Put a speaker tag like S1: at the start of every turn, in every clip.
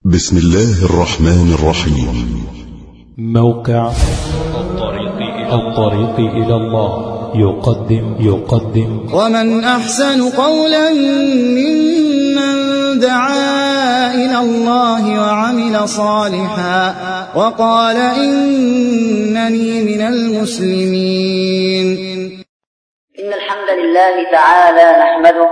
S1: بسم الله الرحمن الرحيم
S2: موقع الطريق إلى, الطريق إلى الله يقدم يقدم
S3: ومن أحسن قولا ممن دعا إلى الله وعمل صالحا وقال إنني من المسلمين
S4: إن الحمد لله تعالى نحمده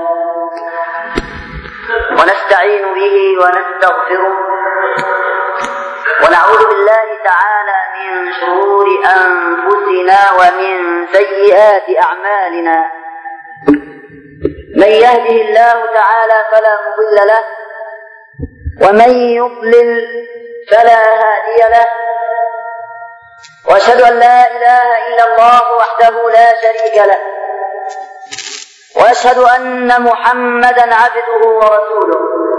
S4: ونستعين به ونستغفره ونعوذ بالله تعالى من شرور أنفسنا ومن سيئات أعمالنا من يهده الله تعالى فلا مضل له ومن يضلل فلا هادي له واشهد ان لا اله الا الله وحده لا شريك له واشهد ان محمدا عبده ورسوله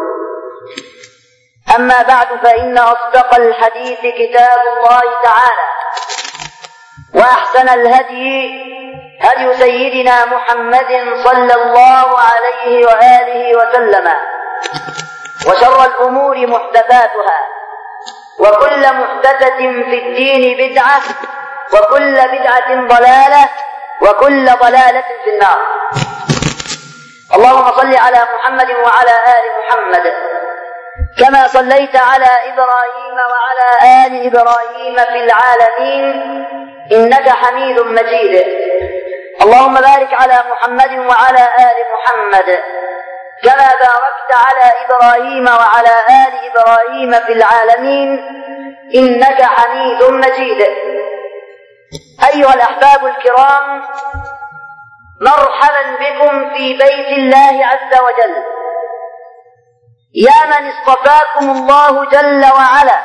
S4: اما بعد فان اصدق الحديث كتاب الله تعالى واحسن الهدي هدي سيدنا محمد صلى الله عليه واله وسلم وشر الامور محدثاتها وكل محدثه في الدين بدعه وكل بدعه ضلاله وكل ضلاله في النار اللهم صل على محمد وعلى ال محمد كما صليت على ابراهيم وعلى ال ابراهيم في العالمين انك حميد مجيد اللهم بارك على محمد وعلى ال محمد كما باركت على ابراهيم وعلى ال ابراهيم في العالمين انك حميد مجيد ايها الاحباب الكرام مرحبا بكم في بيت الله عز وجل يا من اصطفاكم الله جل وعلا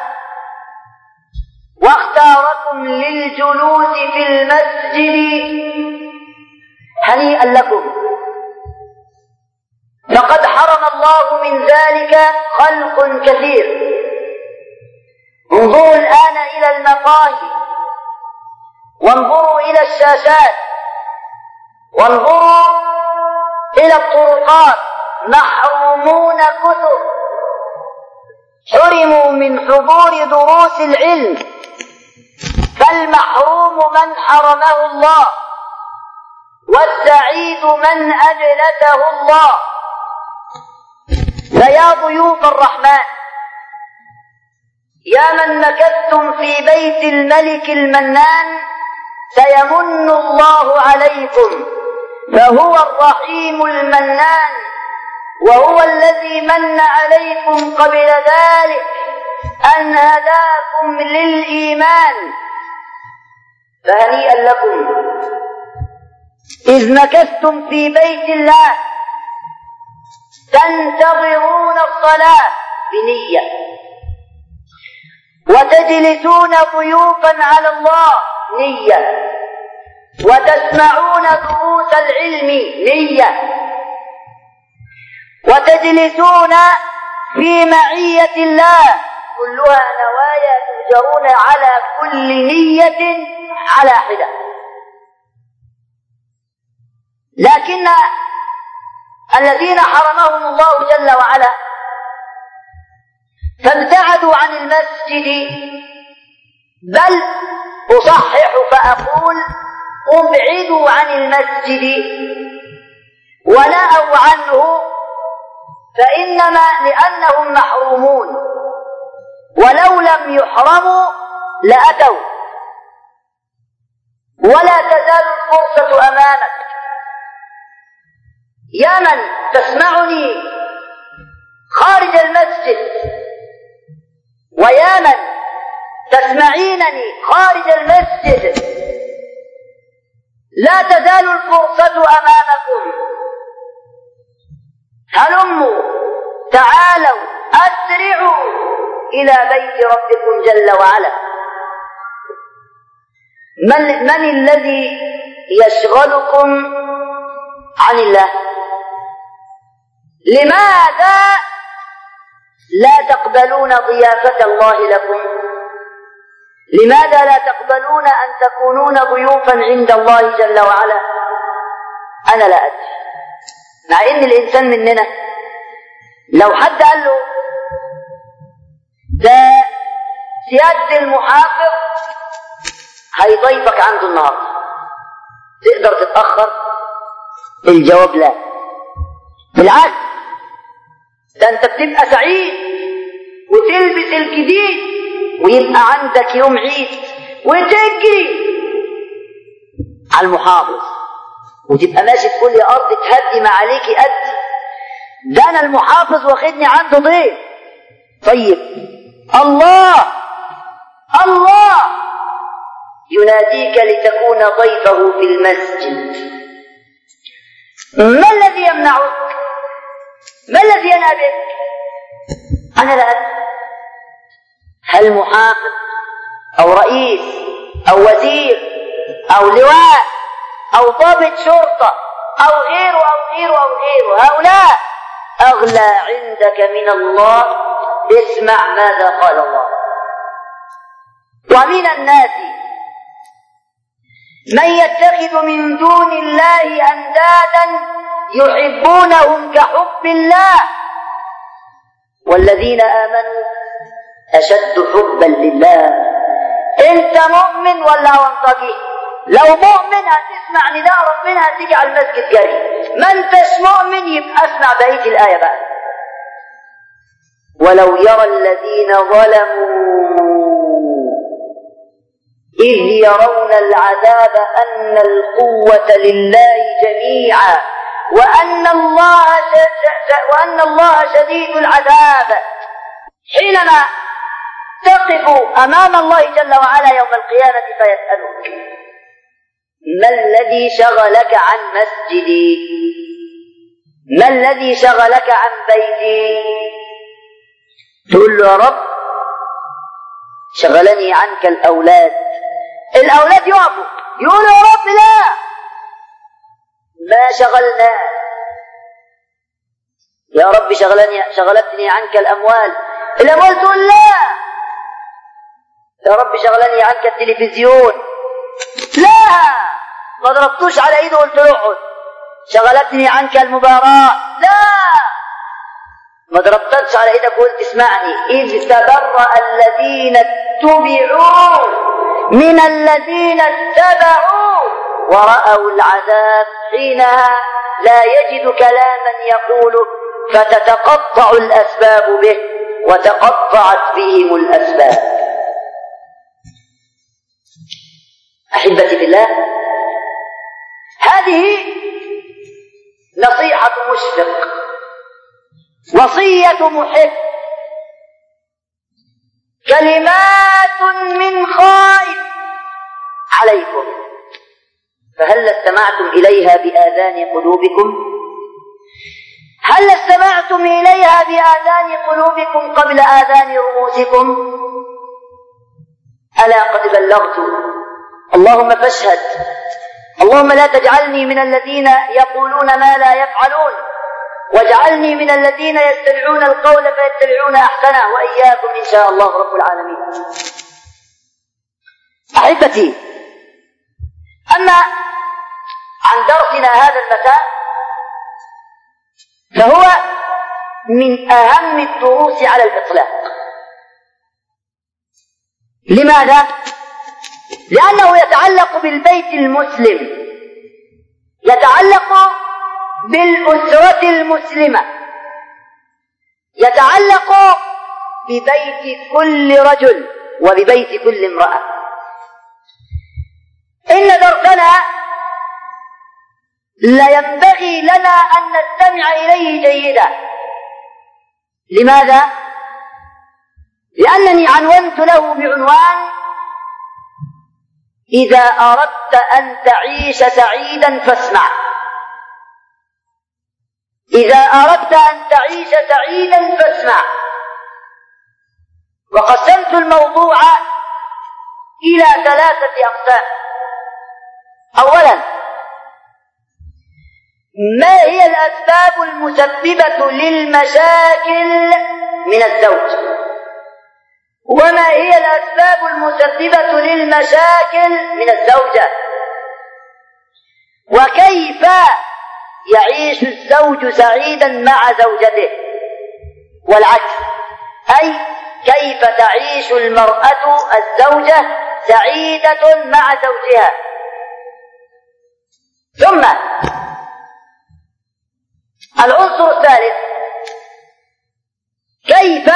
S4: واختاركم للجلوس في المسجد هنيئا لكم فقد حرم الله من ذلك خلق كثير انظروا الان الى المقاهي وانظروا الى الشاشات وانظروا الى الطرقات محرومون كثر حرموا من حضور دروس العلم فالمحروم من حرمه الله والسعيد من اجلسه الله فيا ضيوف الرحمن يا من مكثتم في بيت الملك المنان سيمن الله عليكم فهو الرحيم المنان وهو الذي من عليكم قبل ذلك ان هداكم للايمان فهنيئا لكم اذ مكثتم في بيت الله تنتظرون الصلاه بنيه وتجلسون ضيوفا على الله نيه وتسمعون دروس العلم نية وتجلسون في معية الله كلها نوايا تؤجرون على كل نية على حدة لكن الذين حرمهم الله جل وعلا فابتعدوا عن المسجد بل أصحح فأقول أبعدوا عن المسجد ونأوا عنه فإنما لأنهم محرومون ولو لم يحرموا لأتوا ولا تزال الفرصة أمامك يا من تسمعني خارج المسجد ويا من تسمعينني خارج المسجد لا تزال الفرصة أمامكم هلموا تعالوا أسرعوا إلى بيت ربكم جل وعلا من, من الذي يشغلكم عن الله لماذا لا تقبلون ضيافة الله لكم لماذا لا تقبلون أن تكونون ضيوفا عند الله جل وعلا أنا لا أدري مع إن الإنسان مننا لو حد قال له ده سيادة المحافظ هيضيفك عنده النهارده تقدر تتأخر الجواب لا بالعكس ده انت بتبقى سعيد وتلبس الجديد ويبقى عندك يوم عيد وتجري على المحافظ وتبقى ماشي تقول يا ارض تهدي ما عليكي قد ده انا المحافظ واخدني عنده ضيف طيب الله الله يناديك لتكون ضيفه في المسجد ما الذي يمنعك ما الذي ينهى بك انا لا أدري هل محافظ او رئيس او وزير او لواء او ضابط شرطه او غيره او غيره او غيره هؤلاء اغلى عندك من الله اسمع ماذا قال الله ومن الناس من يتخذ من دون الله اندادا يحبونهم كحب الله والذين امنوا اشد حبا لله انت مؤمن ولا وانطقي لو مؤمن هتسمع نداء ربنا هتيجي على المسجد جري ما انتش مؤمن يبقى اسمع بقيه الايه بقى ولو يرى الذين ظلموا إذ يرون العذاب أن القوة لله جميعا وأن الله وأن الله شديد العذاب حينما تقف أمام الله جل وعلا يوم القيامة فيسألك ما الذي شغلك عن مسجدي ما الذي شغلك عن بيتي تقول له يا رب شغلني عنك الأولاد الأولاد يقفوا يقولوا يا رب لا ما شغلنا يا رب شغلني شغلتني عنك الأموال الأموال تقول لا يا رب شغلني عنك التلفزيون لا ما ضربتوش على ايده وقلت له اقعد شغلتني عنك المباراة لا ما ضربتكش على ايدك وقلت اسمعني اذ تبرأ الذين اتبعوا من الذين اتبعوا ورأوا العذاب حينها لا يجد كلاما يقوله فتتقطع الأسباب به وتقطعت بهم الأسباب أحبتي بالله هذه نصيحة مشفق وصية محب كلمات من خائف عليكم فهل استمعتم إليها بآذان قلوبكم هل استمعتم إليها بآذان قلوبكم قبل آذان رؤوسكم ألا قد بلغت اللهم فاشهد اللهم لا تجعلني من الذين يقولون ما لا يفعلون واجعلني من الذين يستمعون القول فيتبعون احسنه واياكم ان شاء الله رب العالمين احبتي اما عن درسنا هذا المساء فهو من اهم الدروس على الاطلاق لماذا لانه يتعلق بالبيت المسلم يتعلق بالأسرة المسلمة يتعلق ببيت كل رجل وببيت كل امرأة إن درسنا لينبغي لنا أن نستمع إليه جيدا لماذا؟ لأنني عنونت له بعنوان إذا أردت أن تعيش سعيدا فاسمع إذا أردت أن تعيش سعيدا فاسمع وقسمت الموضوع إلى ثلاثة أقسام أولا ما هي الأسباب المسببة للمشاكل من الزوج وما هي الأسباب المسببة للمشاكل من الزوجة وكيف يعيش الزوج سعيدا مع زوجته والعكس أي كيف تعيش المرأة الزوجة سعيدة مع زوجها ثم العنصر الثالث كيف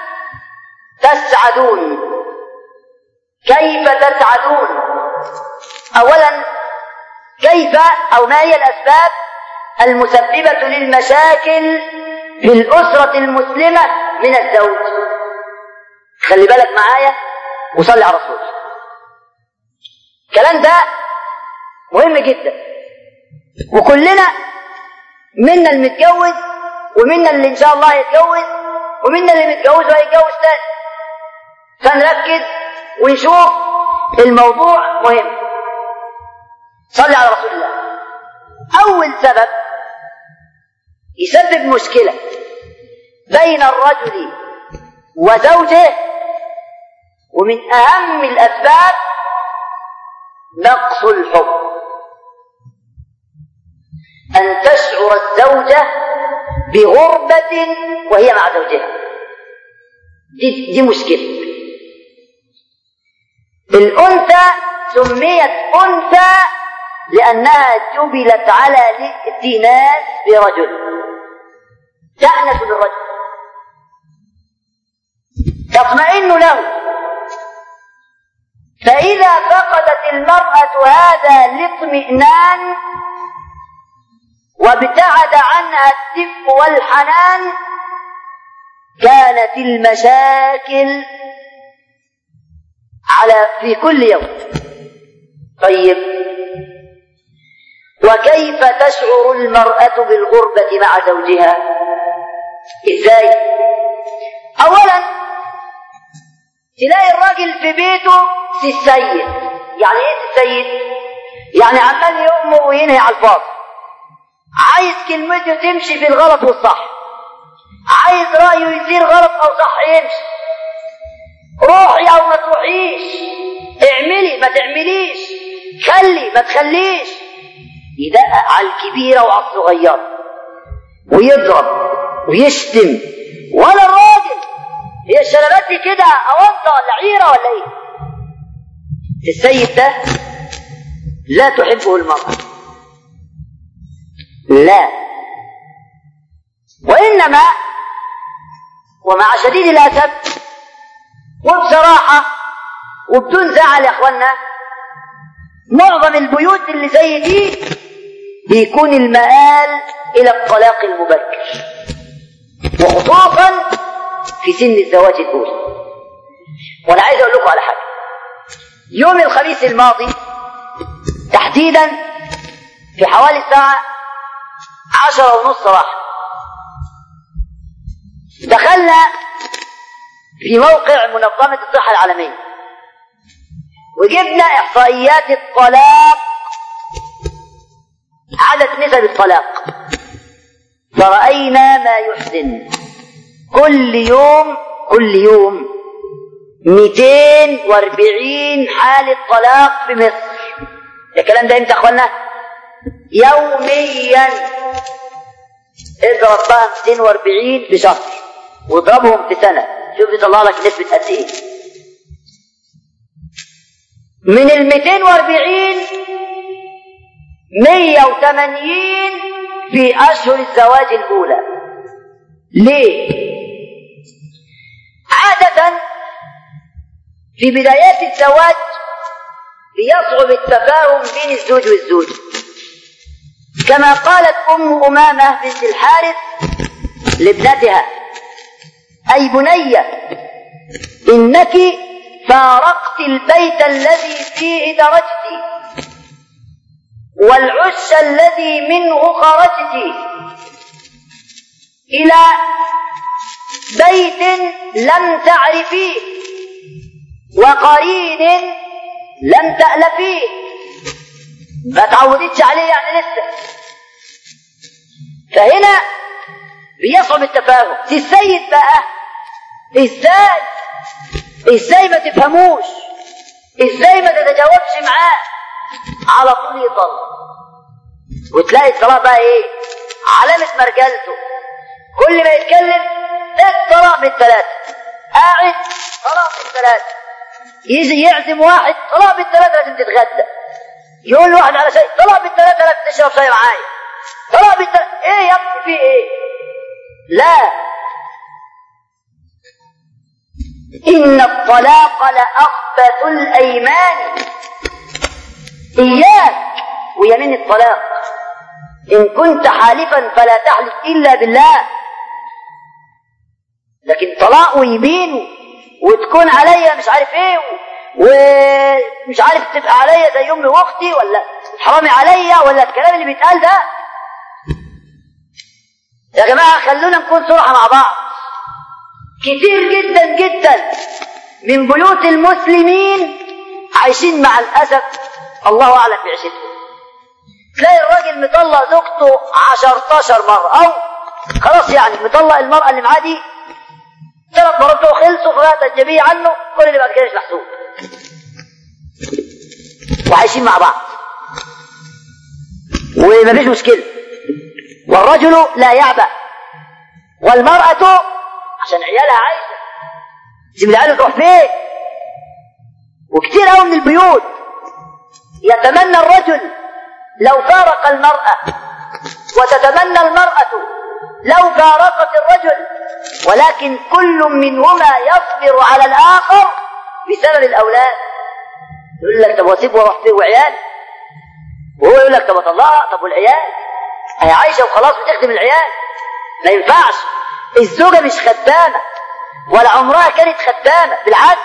S4: تسعدون كيف تسعدون اولا كيف او ما هي الاسباب المسببه للمشاكل في الاسره المسلمه من الزوج خلي بالك معايا وصلي على الرسول الكلام ده مهم جدا وكلنا منا المتجوز ومنا اللي ان شاء الله يتجوز ومنا اللي متجوز وهيتجوز تاني فنركز ونشوف الموضوع مهم صلي على رسول الله اول سبب يسبب مشكله بين الرجل وزوجه ومن اهم الاسباب نقص الحب ان تشعر الزوجه بغربه وهي مع زوجها دي, دي مشكله الانثى سميت انثى لانها جبلت على الائتناس برجل تانس بالرجل تطمئن له فإذا فقدت المرأة هذا الاطمئنان وابتعد عنها الدفء والحنان كانت المشاكل على في كل يوم طيب وكيف تشعر المرأة بالغربة مع زوجها ازاي اولا تلاقي الراجل في بيته سي السيد يعني ايه سي السيد يعني عمال يؤمر وينهي على الفاضي عايز كلمته تمشي في الغلط والصح عايز رأيه يصير غلط أو صح يمشي روحي أو ما تروحيش اعملي ما تعمليش خلي ما تخليش يدقق على الكبيرة وعلى الصغيرة ويضرب ويشتم ولا الراجل هي الشلبات دي كده أونطة ولا عيرة ولا إيه؟ السيد ده لا تحبه المرأة لا وإنما ومع شديد الأسف وبصراحة وبدون زعل يا إخوانا معظم البيوت اللي زي دي بيكون المآل إلى الطلاق المبكر وخصوصا في سن الزواج الأولى وأنا عايز أقول لكم على حاجة يوم الخميس الماضي تحديدا في حوالي الساعة عشرة ونص صباحا دخلنا في موقع منظمة الصحة العالمية وجبنا إحصائيات الطلاق عدد نسب الطلاق فرأينا ما يحزن كل يوم كل يوم 240 حالة طلاق في مصر الكلام ده امتى يا اخوانا؟ يوميا اضرب بقى 240 في شهر واضربهم في سنة شوف يطلع لك نسبة قد ايه من ال 240 180 في أشهر الزواج الأولى ليه؟ عادة في بدايات الزواج بيصعب التفاهم بين الزوج والزوج كما قالت أم أمامة بنت الحارث لابنتها أي بنية إنك فارقت البيت الذي فيه درجت والعش الذي منه خرجت إلى بيت لم تعرفيه وقرين لم تألفيه ما تعودتش عليه يعني لسه فهنا بيصعب التفاهم السيد بقى ازاي ازاي ما تفهموش ازاي ما تتجاوبش معاه على طول يطلق وتلاقي الطلاق بقى ايه علامة مرجلته كل ما يتكلم الطلاق بالثلاثة قاعد طلاق الثلاث يجي يعزم واحد طلاق بالثلاثة لازم تتغدى يقول واحد على شيء طلاق بالثلاثة لازم تشرب شاي معايا طلاق بالثلاثة ايه يا ابني في ايه لا إن الطلاق لأخبث الأيمان إياك ويمين الطلاق إن كنت حالفا فلا تحلف إلا بالله لكن طلاق ويمين وتكون عليا مش عارف ايه ومش عارف تبقى عليا زي امي واختي ولا حرامي عليا ولا الكلام اللي بيتقال ده يا جماعه خلونا نكون صراحه مع بعض كتير جدا جدا من بيوت المسلمين عايشين مع الاسف الله اعلم في عيشتهم تلاقي الراجل مطلق زوجته 10 مره او خلاص يعني مطلق المراه اللي معاه دي ثلاث مرات بتوع خلصوا فلا تجبيه عنه كل اللي بعد كده مش محسوب وعايشين مع بعض ومفيش مشكلة والرجل لا يعبأ والمرأة عشان عيالها عايشة تجيب العيال تروح فين وكتير قوي من البيوت يتمنى الرجل لو فارق المرأة وتتمنى المرأة لو فارقت الرجل ولكن كل منهما يصبر على الآخر بسبب الأولاد يقول لك طب واسيب واروح فيه وعيال وهو يقول لك طب اطلقها طب والعيال هي عايشه وخلاص بتخدم العيال ما ينفعش الزوجه مش خدامه ولا عمرها كانت خدامه بالعكس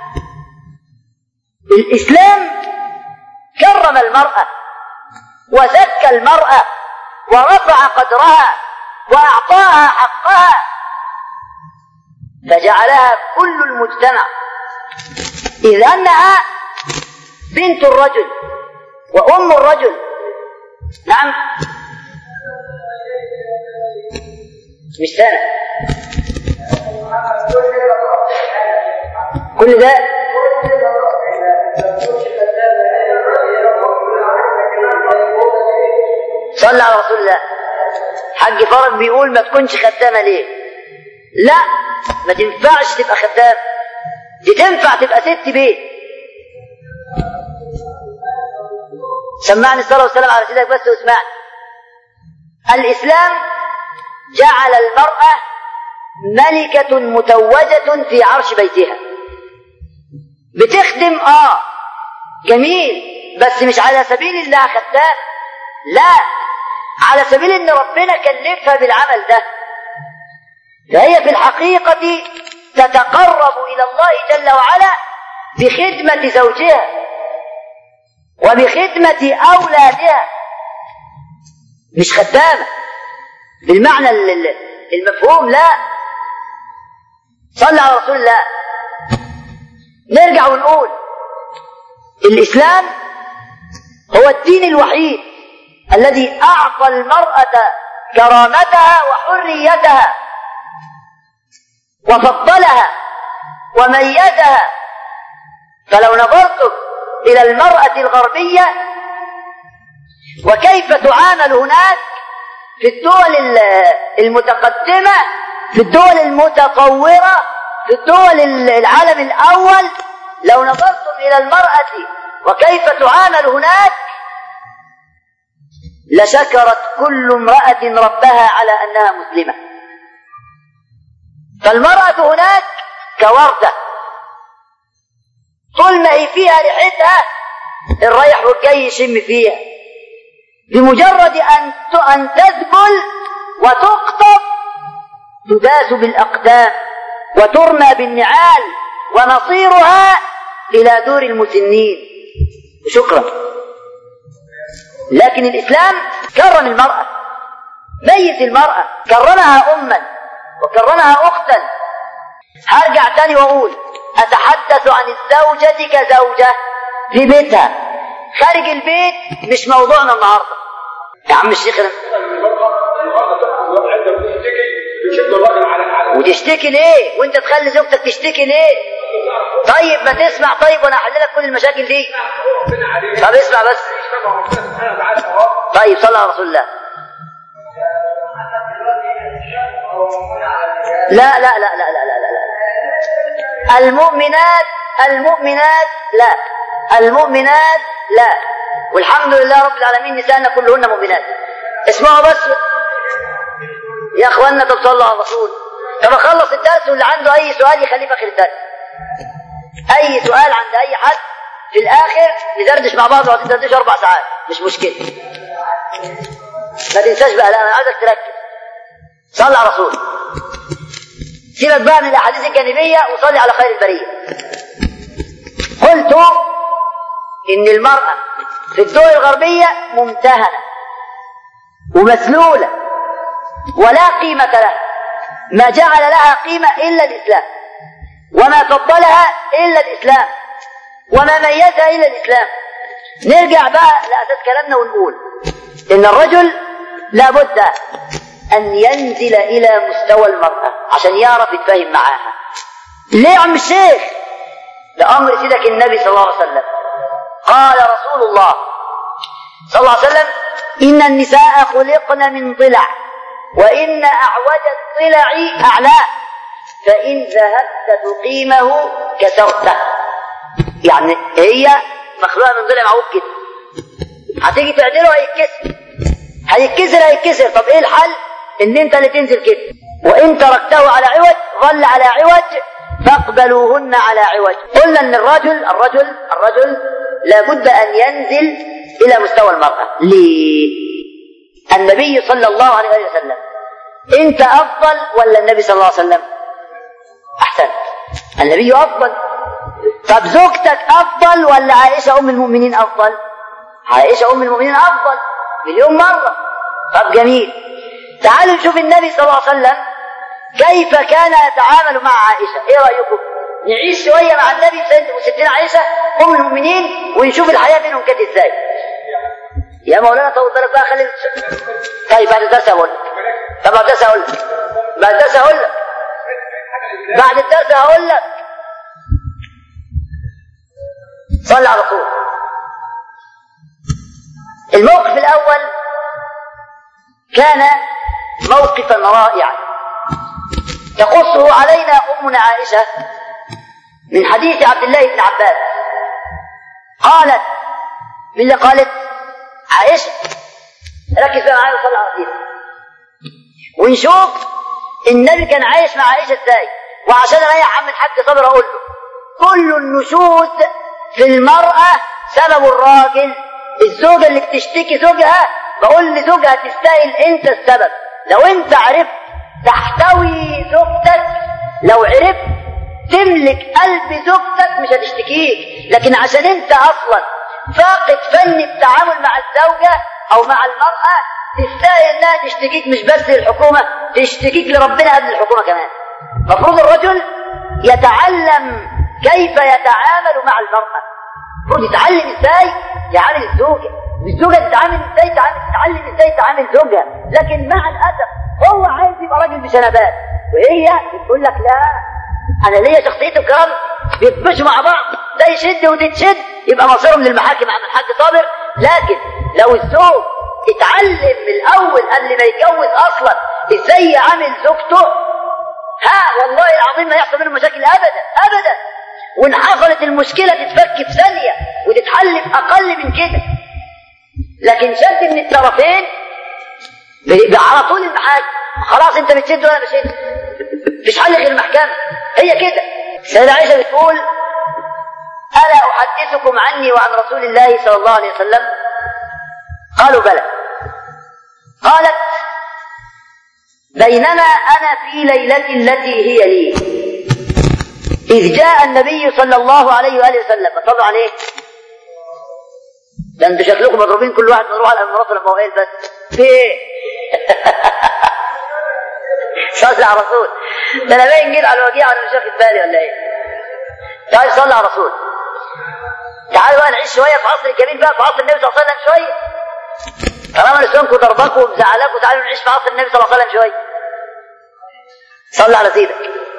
S4: الاسلام كرم المراه وزكى المراه ورفع قدرها واعطاها حقها فجعلها كل المجتمع إذ أنها بنت الرجل وأم الرجل نعم مش سنة كل ده صلى على رسول الله حج فرج بيقول ما تكونش خدامة ليه لا ما تنفعش تبقى خدام دي تنفع تبقى ست بيت سمعني الصلاة والسلام على سيدك بس واسمعني الإسلام جعل المرأة ملكة متوجة في عرش بيتها بتخدم اه جميل بس مش على سبيل الله خدام لا على سبيل ان ربنا كلفها بالعمل ده فهي في الحقيقة تتقرب إلى الله جل وعلا بخدمة زوجها وبخدمة أولادها مش خدامة بالمعنى المفهوم لا صلى على رسول الله نرجع ونقول الإسلام هو الدين الوحيد الذي أعطى المرأة كرامتها وحريتها وفضلها وميزها فلو نظرتم إلى المرأة الغربية وكيف تعامل هناك في الدول المتقدمة في الدول المتطورة في الدول العالم الأول لو نظرتم إلى المرأة وكيف تعامل هناك لشكرت كل امرأة ربها على أنها مسلمة فالمرأة هناك كوردة طول ما هي فيها ريحتها الرايح والجاي يشم فيها بمجرد أن أن تذبل وتقطب تداس بالأقدام وترمى بالنعال ونصيرها إلى دور المسنين شكرا لكن الإسلام كرم المرأة ميز المرأة كرمها أما وكرمها أختا هرجع تاني وأقول أتحدث عن الزوجة كزوجة في بيتها خارج البيت مش موضوعنا النهاردة يا عم الشيخ وتشتكي ليه وانت تخلي زوجتك تشتكي ليه طيب ما تسمع طيب وانا احل لك كل المشاكل دي طب اسمع بس طيب صلى على رسول الله لا لا لا لا لا لا لا, لا. المؤمنات المؤمنات لا المؤمنات لا والحمد لله رب العالمين نسائنا كلهن مؤمنات اسمعوا بس يا اخوانا طب صلوا على الرسول طب اخلص الدرس واللي عنده اي سؤال يخليه في اخر الدرس اي سؤال عند اي حد في الاخر ندردش مع بعض وقت ندردش اربع ساعات مش مشكله ما تنساش بقى لا انا عايزك تركز صلي على الرسول سيبك بقى من الاحاديث الجانبيه وصلي على خير البريه قلت ان المراه في الدول الغربيه ممتهنه ومسلوله ولا قيمه لها ما جعل لها قيمه الا الاسلام وما فضلها الا الاسلام وما ميزها الا الاسلام نرجع بقى لاساس كلامنا ونقول ان الرجل لابد ان ينزل الى مستوى المراه عشان يعرف يتفاهم معاها ليه يا عم الشيخ لامر سيدك النبي صلى الله عليه وسلم قال رسول الله صلى الله عليه وسلم ان النساء خلقن من ضلع وان اعوج الضلع اعلاه فان ذهبت تقيمه كسرته يعني هي مخلوقه من ضلع معوج كده هتيجي تعدله هيتكسر هيتكسر هيتكسر طب ايه الحل ان انت اللي تنزل كده وان تركته على عوج ظل على عوج فاقبلوهن على عوج قلنا ان الرجل الرجل الرجل لابد ان ينزل الى مستوى المراه ليه النبي صلى الله عليه وسلم انت افضل ولا النبي صلى الله عليه وسلم احسن النبي افضل طب زوجتك افضل ولا عائشه ام المؤمنين افضل عائشه ام المؤمنين افضل مليون مره طب جميل تعالوا نشوف النبي صلى الله عليه وسلم كيف كان يتعامل مع عائشه ايه رايكم نعيش شويه مع النبي وستنا عائشه ام المؤمنين ونشوف الحياه بينهم كانت ازاي يا مولانا طول بالك بقى خلي طيب بعد الدرس اقول لك طب بعد الدرس اقول لك بعد الدرس اقول لك بعد الدرس هقول لك صلى على طول الموقف الاول كان موقفا رائعا تقصه علينا امنا عائشه من حديث عبد الله بن عباس قالت من اللي قالت عائشه ركز بقى معايا وصلي على سيدنا ونشوف النبي كان عايش مع عائشه ازاي وعشان اريح عم الحاج صابر اقول له كل النشوز في المراه سبب الراجل الزوجه اللي بتشتكي زوجها بقول لزوجها تستاهل انت السبب لو انت عرفت تحتوي زوجتك لو عرفت تملك قلب زوجتك مش هتشتكيك لكن عشان انت اصلا فاقد فن التعامل مع الزوجه او مع المراه تستاهل انها تشتكيك مش بس للحكومه تشتكيك لربنا قبل الحكومه كمان المفروض الرجل يتعلم كيف يتعامل مع المراه المفروض يتعلم ازاي يعامل الزوجه الزوجه تتعامل ازاي تتعلم ازاي تعامل زوجها لكن مع الاسف هو عايز يبقى راجل بشنبات وهي بتقول لك لا انا ليا شخصيتي وكرامتي بيتمشوا مع بعض ده يشد ودي تشد يبقى مصيرهم للمحاكم عم الحاج صابر لكن لو الزوج اتعلم من الاول قبل ما يتجوز اصلا ازاي يعامل زوجته ها والله العظيم ما يحصل منهم مشاكل ابدا ابدا وان حصلت المشكله تتفك في ثانيه وتتحل في اقل من كده لكن شد من الطرفين على طول المحاكم خلاص انت بتشد وانا بشد مفيش حل غير المحكمه هي كده سيدة عائشه بتقول الا احدثكم عني وعن رسول الله صلى الله عليه وسلم قالوا بلى قالت بينما انا في ليلتي التي هي لي اذ جاء النبي صلى الله عليه واله وسلم صلوا عليه ده انتوا شكلكم مضروبين كل واحد مضروب على مراته لما هو بس في ايه؟ صلى على الرسول ده انا باين جيل على الوجيع انا مش واخد بالي ولا ايه؟ طيب صلى على الرسول تعالوا بقى نعيش شويه في عصر الجميل بقى في عصر النبي صلى الله عليه وسلم شويه طالما نسوانكم ضربكم ومزعلاكم تعالوا نعيش في عصر النبي صلى الله عليه وسلم شويه صلى على سيدك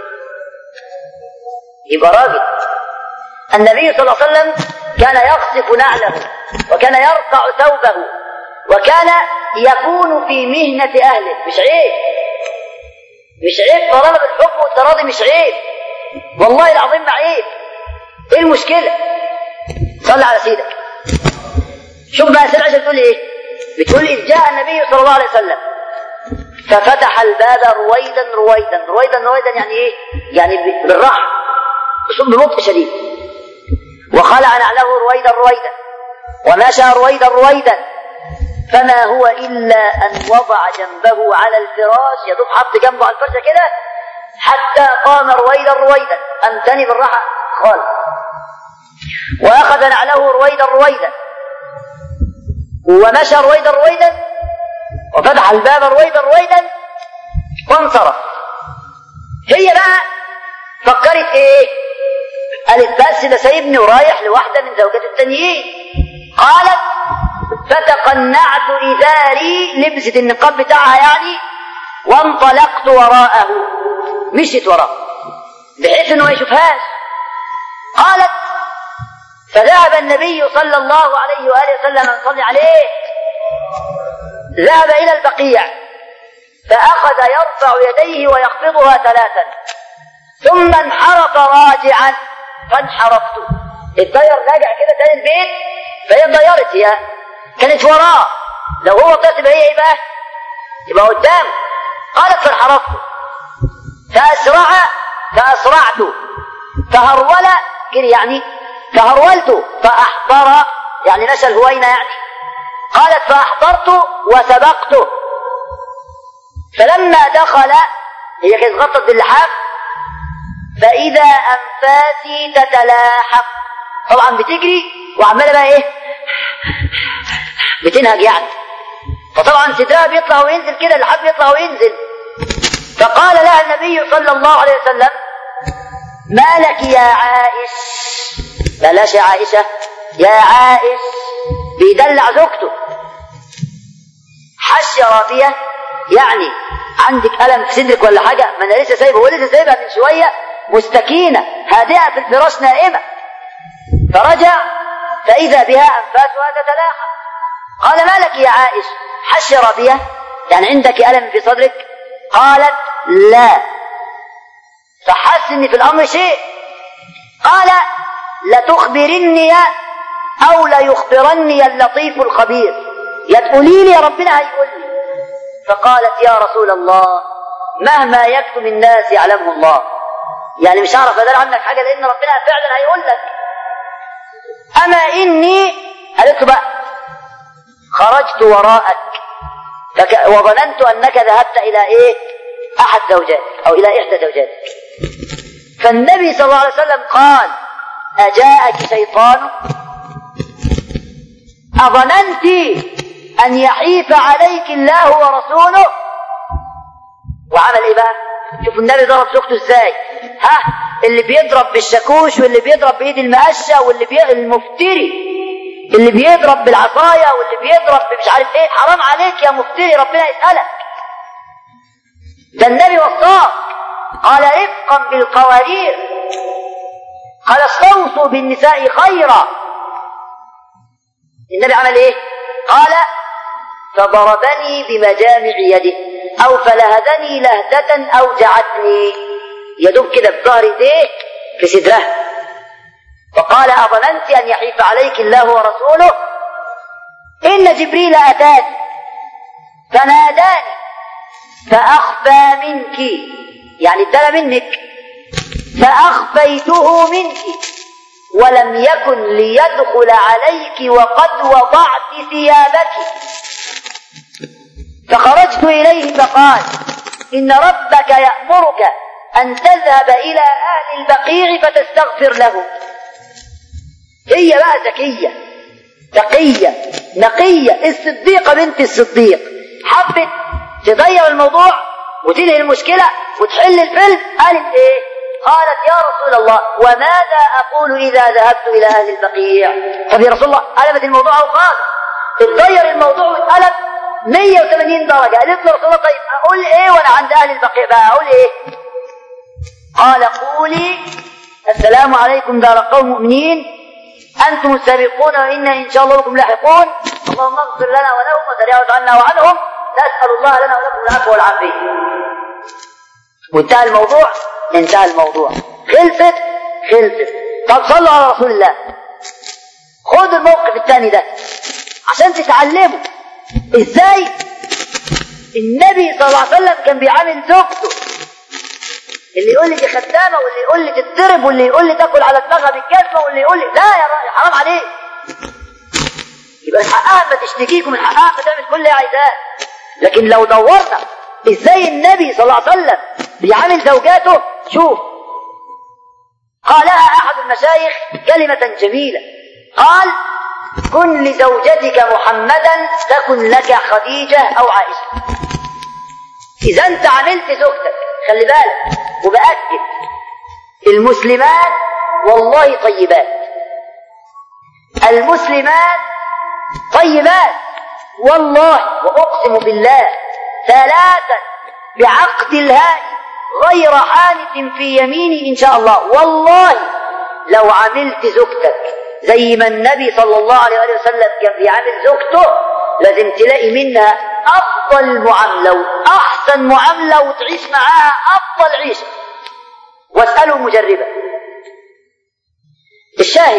S4: يبقى راجل النبي صلى الله عليه وسلم كان يخصف نعله وكان يرفع ثوبه وكان يكون في مهنة أهله مش عيب مش عيب طالما بالحب والتراضي مش عيب والله العظيم ما عيب ايه المشكله صل على سيدك شوف بقى سيدنا عائشه بتقول ايه بتقول اذ جاء النبي صلى الله عليه وسلم ففتح الباب رويدا رويدا رويدا رويدا يعني ايه يعني ب- بالراحه بصوت ببطء شديد وخلع نعله رويدا رويدا ومشى رويدا رويدا فما هو إلا أن وضع جنبه على الفراش يا دوب حط جنبه على الفرشة كده حتى قام رويدا رويدا أمتني بالراحة خالص وأخذ نعله رويدا رويدا ومشى رويدا رويدا وفتح الباب رويدا رويدا وانصرف هي بقى فكرت ايه قالت بس ده سايبني ورايح لواحدة من زوجاته التانيين قالت فتقنعت إزاري لبست النقاب بتاعها يعني وانطلقت وراءه مشيت وراه بحيث انه ما يشوفهاش قالت فذهب النبي صلى الله عليه وآله وسلم أن صلي عليه ذهب إلى البقيع فأخذ يرفع يديه ويخفضها ثلاثا ثم انحرف راجعا فانحرفت الطير راجع كده تاني البيت فهي اتغيرت هي كانت وراه لو هو طلعت يبقى هي ايه بقى؟ يبقى قدام قالت فانحرفت فأسرع فأسرعت فهرول كده يعني فهرولت فأحضر يعني مشى الهوينة يعني قالت فأحضرت وسبقته فلما دخل هي كانت غطت باللحاف فإذا أنفاسي تتلاحق طبعا بتجري وعمالة بقى إيه بتنهج يعني فطبعا صدرها بيطلع وينزل كده اللحاف بيطلع وينزل فقال لها النبي صلى الله عليه وسلم ما لك يا عائش بلاش يا عائشة يا عائش بيدلع زوجته حش رافية يعني عندك ألم في صدرك ولا حاجة ما أنا لسه سايبه هو لسه سايبها من شوية مستكينة هادئة في الفراش نائمة فرجع فإذا بها أنفاسها تتلاحق قال ما لك يا عائش حش رافية يعني عندك ألم في صدرك قالت لا فحس ان في الامر شيء قال لتخبرني او ليخبرني اللطيف الخبير يا تقولي لي يا ربنا هيقول لي فقالت يا رسول الله مهما يكتم الناس يعلمه الله يعني مش هعرف ادار عنك حاجه لان ربنا فعلا هيقول لك اما اني قالت له بقى خرجت وراءك فك... وظننت انك ذهبت الى ايه احد زوجاتك او الى احدى زوجاتك فالنبي صلى الله عليه وسلم قال اجاءك شيطان اظننت ان يحيف عليك الله ورسوله وعمل ايه بقى شوفوا النبي ضرب زوجته ازاي ها اللي بيضرب بالشاكوش واللي بيضرب بايد المقشه واللي بي... المفتري اللي بيضرب بالعصايه واللي بيضرب مش عارف ايه حرام عليك يا مفتري ربنا يسالك ده النبي وصاك قال رفقا بالقوارير قال استوصوا بالنساء خيرا النبي عمل ايه قال فضربني بمجامع يده او فلهذني لهدة اوجعتني يدوب كده بظهر ايديه في صدرها وقال اظننت ان يحيف عليك الله ورسوله ان جبريل اتاني فناداني فأخفى منك يعني ادلى منك فأخفيته منك ولم يكن ليدخل عليك وقد وضعت ثيابك فخرجت إليه فقال إن ربك يأمرك أن تذهب إلى أهل البقيع فتستغفر له هي بقى ذكية تقية نقية الصديقة بنت الصديق حبت تغير الموضوع وتنهي المشكلة وتحل الفيلم قالت ايه قالت يا رسول الله وماذا أقول إذا ذهبت إلى أهل البقيع طب يا رسول الله قلبت الموضوع أو خالص اتغير الموضوع واتقلب 180 درجة قالت له رسول الله طيب أقول إيه وأنا عند أهل البقيع بقى أقول إيه قال قولي السلام عليكم دار قوم مؤمنين أنتم السابقون وإنا إن شاء الله بكم لاحقون اللهم اغفر لنا ولهم وتجاوز عنا وعنهم نسأل الله لنا ولكم العفو والعافية وانتهى الموضوع انتهى الموضوع خلصت خلصت طب صلوا على رسول الله خدوا الموقف الثاني ده عشان تتعلموا ازاي النبي صلى الله عليه وسلم كان بيعامل زوجته اللي يقول لي دي خدامه واللي يقول لي تتضرب واللي يقول لي تاكل على دماغها بالكلمه واللي يقول لي لا يا راجل حرام عليك يبقى من حقها ما تشتكيك ومن حقها ما تعمل كل اللي عايزاه لكن لو دورنا ازاي النبي صلى الله عليه وسلم بيعامل زوجاته شوف قالها احد المشايخ كلمه جميله قال كن لزوجتك محمدا تكن لك خديجه او عائشه اذا انت عملت زوجتك خلي بالك وباكد المسلمات والله طيبات المسلمات طيبات والله واقسم بالله ثلاثا بعقد الهاء غير حانث في يميني ان شاء الله والله لو عملت زوجتك زي ما النبي صلى الله عليه وآله وسلم كان بيعامل زوجته لازم تلاقي منها افضل معامله واحسن معامله وتعيش معاها افضل عيشه واساله مجربا الشاهد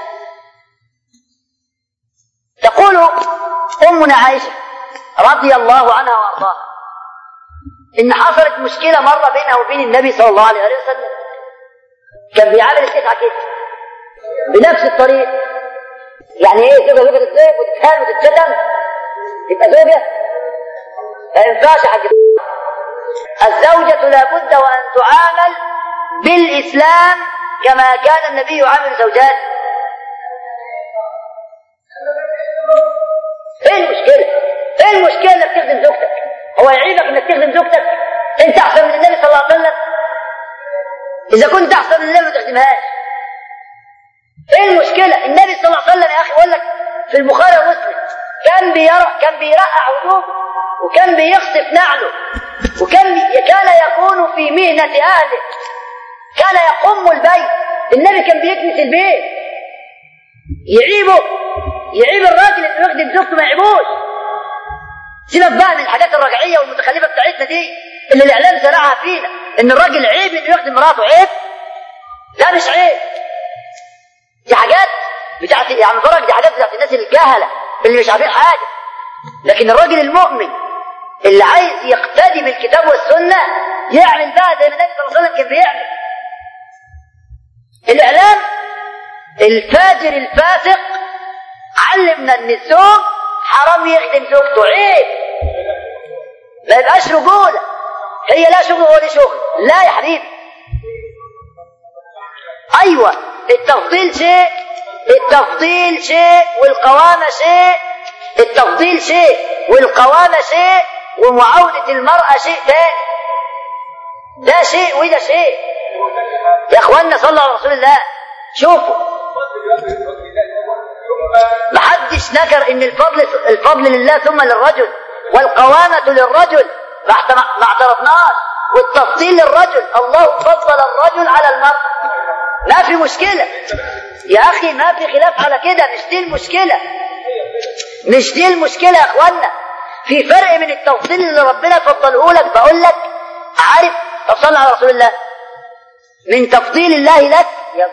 S4: تقول امنا عائشه رضي الله عنها وارضاها ان حصلت مشكله مره بينها وبين النبي صلى الله عليه وسلم كان بيعامل الشيخ كده بنفس الطريقه يعني ايه زوجه زوجه تتضايق وتتهان وتتشتم تبقى زوجه ما ينفعش يا حاج الزوجة لابد وأن تعامل بالإسلام كما كان النبي يعامل زوجاته ايه المشكلة؟ ايه المشكلة انك تخدم زوجتك؟ هو يعيبك انك تخدم زوجتك؟ انت احسن من النبي صلى الله عليه وسلم؟ اذا كنت احسن من النبي ما تخدمهاش. ايه المشكلة؟ النبي صلى الله عليه وسلم يا اخي يقول لك في البخاري ومسلم كان بيرى كان بيرقع هدومه وكان بيخسف نعله وكان كان يكون في مهنة أهله كان يقم البيت النبي كان بيكنس البيت يعيبه يعيب الراجل اللي يخدم زوجته ما يعيبوش سيبك بقى من الحاجات الرجعية والمتخلفة بتاعتنا دي اللي الإعلام زرعها فينا إن الراجل عيب إنه يخدم مراته عيب لا مش عيب دي حاجات بتاعت يا عم فرج دي حاجات بتاعت الناس الجهلة اللي مش عارفين حاجة لكن الراجل المؤمن اللي عايز يقتدي بالكتاب والسنة يعمل بقى زي ما النبي صلى الله عليه وسلم كان بيعمل الإعلام الفاجر الفاسق علمنا ان الزوج حرام يخدم زوجته عيب ما يبقاش رجولة هي لا شغل ولا شغل لا يا حبيبي ايوه التفضيل شيء التفضيل شيء والقوامة شيء التفضيل شيء والقوامة شيء ومعاودة المرأة شيء تاني ده شيء وده شيء يا اخوانا صلوا على رسول الله شوفوا محدش نكر ان الفضل الفضل لله ثم للرجل والقوامة للرجل ما اعترضناش والتفضيل للرجل الله فضل الرجل على المرأة ما في مشكلة يا أخي ما في خلاف على كده مش دي المشكلة مش دي المشكلة يا أخوانا في فرق من التفضيل اللي ربنا فضله لك بقول لك عارف طب صلى على رسول الله من تفضيل الله لك يلا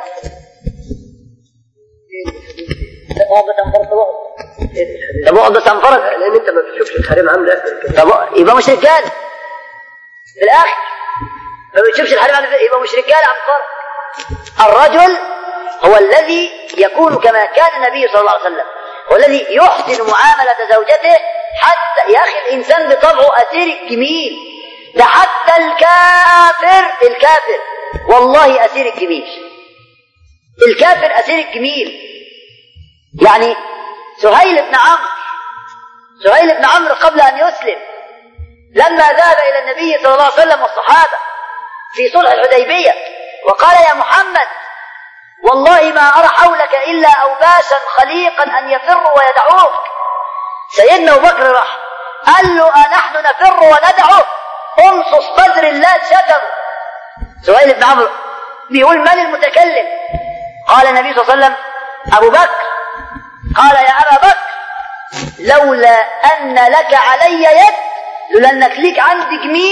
S4: طب اقعد تنفرد
S5: لان انت ما بتشوفش الحريم عامله
S4: طب يبقى مش رجال في الاخر ما بتشوفش الحريم عامله يبقى مش رجال عم فرق الرجل هو الذي يكون كما كان النبي صلى الله عليه وسلم هو الذي يحسن معاملة زوجته حتى يا أخي الإنسان بطبعه أسير الجميل ده حتى الكافر الكافر والله أسير الجميل الكافر أسير الجميل يعني سهيل بن عمرو سهيل بن عمرو قبل أن يسلم لما ذهب إلى النبي صلى الله عليه وسلم والصحابة في صلح الحديبية وقال يا محمد والله ما أرى حولك إلا أوباشا خليقا أن يفروا ويدعوك سيدنا أبو بكر راح قال له أنحن نفر وندعو امصص بذر الله شجر سهيل بن عمرو بيقول من المتكلم قال النبي صلى الله عليه وسلم أبو بكر قال يا أبا بكر لولا أن لك علي يد لولا أنك ليك عندي جميل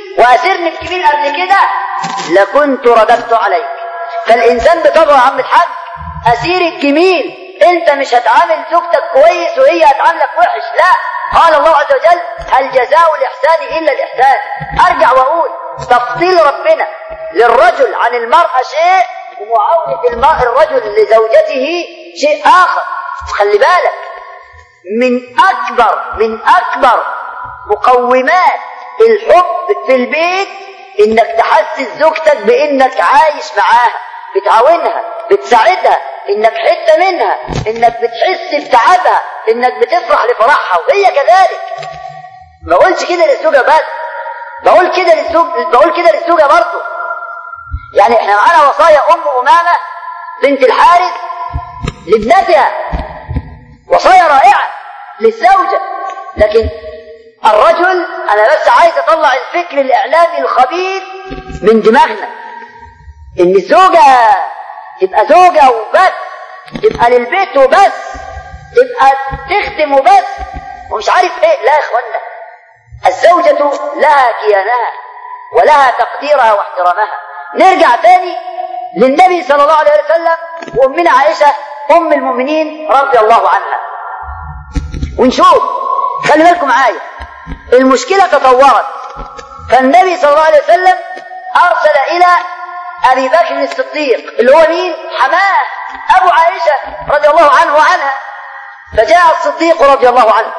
S4: واسرني الكبير قبل كده لكنت رددت عليك فالانسان بطبعه يا عم الحاج اسير الجميل انت مش هتعامل زوجتك كويس وهي هتعاملك وحش لا قال الله عز وجل هل جزاء الاحسان الا الاحسان ارجع واقول تفضيل ربنا للرجل عن المراه شيء ومعاونه المرء الرجل لزوجته شيء اخر خلي بالك من اكبر من اكبر مقومات الحب في البيت انك تحسس زوجتك بانك عايش معاها بتعاونها بتساعدها انك حته منها انك بتحس بتعبها انك بتفرح لفرحها وهي كذلك ما اقولش كده للزوجه بس بقول كده للزوج بقول كده للزوجه برضه يعني احنا معانا وصايا ام امامه بنت الحارث لابنتها وصايا رائعه للزوجه لكن الرجل انا بس عايز اطلع الفكر الاعلامي الخبيث من دماغنا ان الزوجه تبقى زوجه وبس تبقى للبيت وبس تبقى تخدم وبس ومش عارف ايه لا يا اخوانا الزوجة لها كيانها ولها تقديرها واحترامها نرجع تاني للنبي صلى الله عليه وسلم وامنا عائشة ام المؤمنين رضي الله عنها ونشوف خلي بالكم معايا المشكلة تطورت فالنبي صلى الله عليه وسلم أرسل إلى أبي بكر الصديق اللي هو مين؟ حماه أبو عائشة رضي الله عنه وعنها فجاء الصديق رضي الله عنه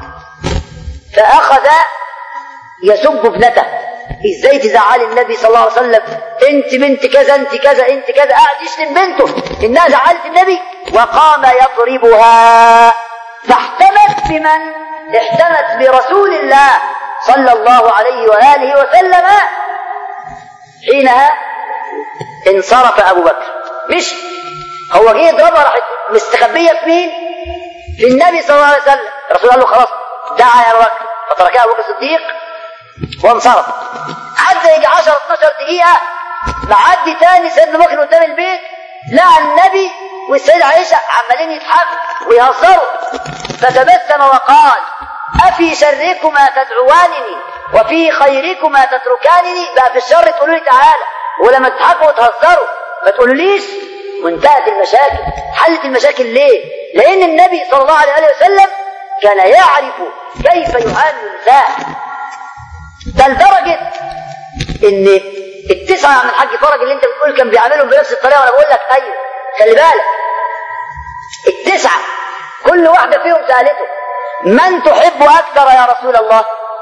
S4: فأخذ يسب ابنته ازاي تزعلي النبي صلى الله عليه وسلم انت بنت كذا انت كذا انت كذا قاعد يشتم بنته انها زعلت النبي وقام يضربها فاحتمت بمن احتمت برسول الله صلى الله عليه واله وسلم حينها انصرف ابو بكر مش هو جه يضربها راحت مستخبيه في مين؟ في النبي صلى الله عليه وسلم الرسول قال له خلاص دعا يا ابو بكر فتركها ابو بكر الصديق وانصرف عدى يجي 10 12 دقيقه معدي تاني سيدنا بكر قدام البيت لقى النبي والسيدة عائشة عمالين يضحكوا ويهزروا فتبسم وقال أفي شركما تدعوانني وفي خيركما تتركانني بقى في الشر تقولوا لي تعالى ولما تضحكوا وتهزروا ما تقولوليش وانتهت المشاكل حلت المشاكل ليه؟ لأن النبي صلى الله عليه وسلم كان يعرف كيف يعامل النساء ده لدرجة إن التسعة من الحاج فرج اللي أنت بتقول كان بيعملهم بنفس الطريقة وأنا بقول لك أيوه خلي بالك التسعة كل واحدة فيهم سألته من تحب أكثر يا رسول الله؟